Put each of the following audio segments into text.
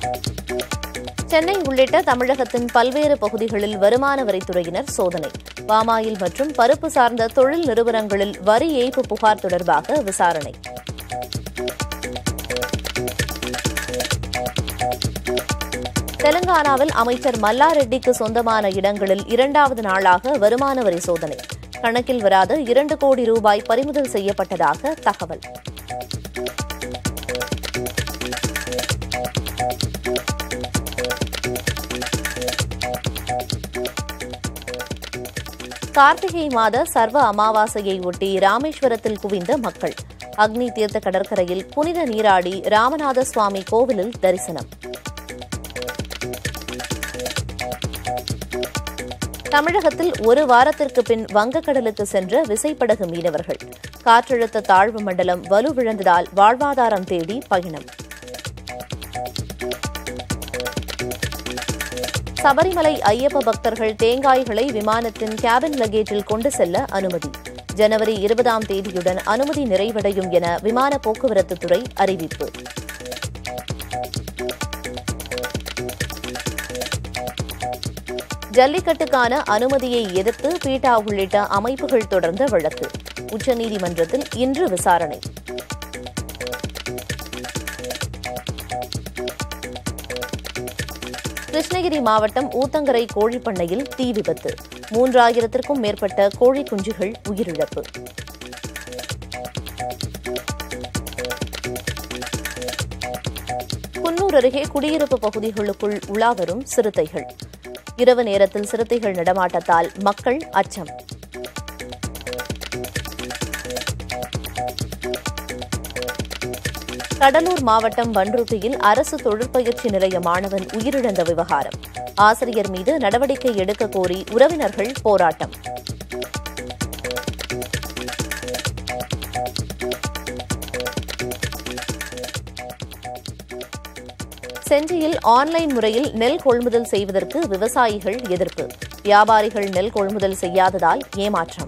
சென்னை உள்ளிட்ட தமிழகத்தின் பல்வேறு பகுதிகளில் வருமான வரித்துறையினர் சோதனை பாமாயில் மற்றும் பருப்பு சார்ந்த தொழில் நிறுவனங்களில் வரி ஏய்ப்பு புகார் தொடர்பாக விசாரணை தெலங்கானாவில் அமைச்சர் மல்லாரெட்டிக்கு சொந்தமான இடங்களில் இரண்டாவது நாளாக வருமான வரி சோதனை கணக்கில் வராத இரண்டு கோடி ரூபாய் பறிமுதல் செய்யப்பட்டதாக தகவல் கார்த்திகை மாத சர்வ அமாவாசையை ஒட்டி ராமேஸ்வரத்தில் குவிந்த மக்கள் அக்னி தீர்த்த கடற்கரையில் புனித நீராடி ராமநாத சுவாமி கோவிலில் தரிசனம் தமிழகத்தில் ஒரு வாரத்திற்கு பின் வங்கக்கடலுக்கு சென்ற விசைப்படகு மீனவர்கள் காற்றழுத்த தாழ்வு மண்டலம் வலுவிழந்ததால் வாழ்வாதாரம் தேடி பயணம் சபரிமலை ஐயப்ப பக்தர்கள் தேங்காய்களை விமானத்தின் கேபின் லக்கேஜில் கொண்டு செல்ல அனுமதி ஜனவரி இருபதாம் தேதியுடன் அனுமதி நிறைவடையும் என விமான போக்குவரத்து துறை அறிவிப்பு ஜல்லிக்கட்டுக்கான அனுமதியை எதிர்த்து பீட்டா உள்ளிட்ட அமைப்புகள் தொடர்ந்த வழக்கு உச்சநீதிமன்றத்தில் இன்று விசாரணை கிருஷ்ணகிரி மாவட்டம் ஊத்தங்கரை கோழிப்பண்ணையில் தீ விபத்து மூன்றாயிரத்திற்கும் மேற்பட்ட கோழி குஞ்சுகள் உயிரிழப்பு குன்னூர் அருகே குடியிருப்பு பகுதிகளுக்குள் உலா வரும் சிறுத்தைகள் இரவு நேரத்தில் சிறுத்தைகள் நடமாட்டத்தால் மக்கள் அச்சம் கடலூர் மாவட்டம் பன்ருட்டியில் அரசு தொழிற்பயிற்சி நிலைய மாணவன் உயிரிழந்த விவகாரம் ஆசிரியர் மீது நடவடிக்கை எடுக்க கோரி உறவினர்கள் போராட்டம் செஞ்சியில் ஆன்லைன் முறையில் நெல் கொள்முதல் செய்வதற்கு விவசாயிகள் எதிர்ப்பு வியாபாரிகள் நெல் கொள்முதல் செய்யாததால் ஏமாற்றம்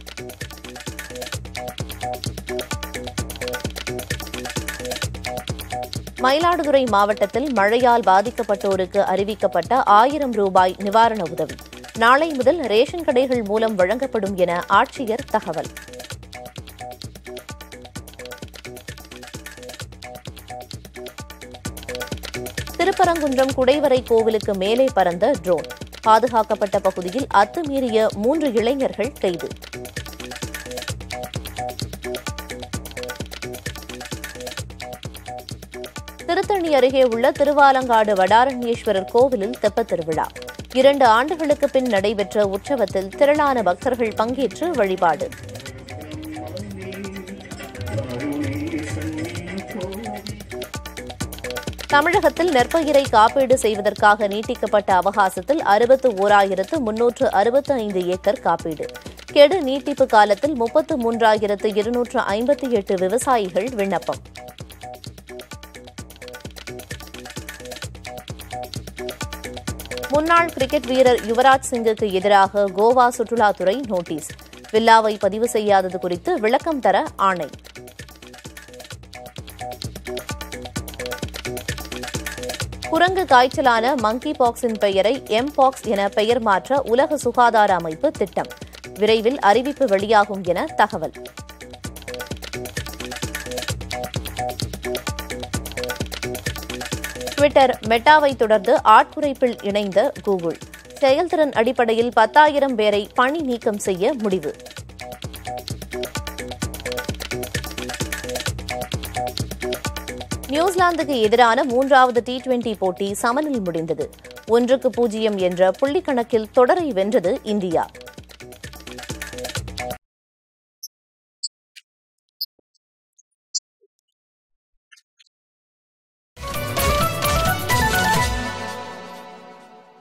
மயிலாடுதுறை மாவட்டத்தில் மழையால் பாதிக்கப்பட்டோருக்கு அறிவிக்கப்பட்ட ஆயிரம் ரூபாய் நிவாரண உதவி நாளை முதல் ரேஷன் கடைகள் மூலம் வழங்கப்படும் என ஆட்சியர் தகவல் திருப்பரங்குன்றம் குடைவரை கோவிலுக்கு மேலே பறந்த ட்ரோன் பாதுகாக்கப்பட்ட பகுதியில் அத்துமீறிய மூன்று இளைஞர்கள் கைது திருத்தணி அருகே உள்ள திருவாலங்காடு வடாரண்யேஸ்வரர் கோவிலில் தெப்பத் திருவிழா இரண்டு ஆண்டுகளுக்கு பின் நடைபெற்ற உற்சவத்தில் திரளான பக்தர்கள் பங்கேற்று வழிபாடு தமிழகத்தில் நெற்பயிரை காப்பீடு செய்வதற்காக நீட்டிக்கப்பட்ட அவகாசத்தில் அறுபத்து ஓராயிரத்து முன்னூற்று அறுபத்து ஐந்து ஏக்கர் காப்பீடு கெடு நீட்டிப்பு காலத்தில் முப்பத்து மூன்றாயிரத்து இருநூற்று ஐம்பத்தி எட்டு விவசாயிகள் விண்ணப்பம் முன்னாள் கிரிக்கெட் வீரர் யுவராஜ் சிங்குக்கு எதிராக கோவா சுற்றுலாத்துறை நோட்டீஸ் வில்லாவை பதிவு செய்யாதது குறித்து விளக்கம் தர ஆணை குரங்கு காய்ச்சலான மங்கி பாக்ஸின் பெயரை எம் பாக்ஸ் என பெயர் மாற்ற உலக சுகாதார அமைப்பு திட்டம் விரைவில் அறிவிப்பு வெளியாகும் என தகவல் ட்விட்டர் மெட்டாவை தொடர்ந்து ஆட்குறைப்பில் இணைந்த கூகுள் செயல்திறன் அடிப்படையில் பத்தாயிரம் பேரை பணி நீக்கம் செய்ய முடிவு நியூசிலாந்துக்கு எதிரான மூன்றாவது டி டுவெண்டி போட்டி சமனில் முடிந்தது ஒன்றுக்கு பூஜ்ஜியம் என்ற புள்ளிக்கணக்கில் தொடரை வென்றது இந்தியா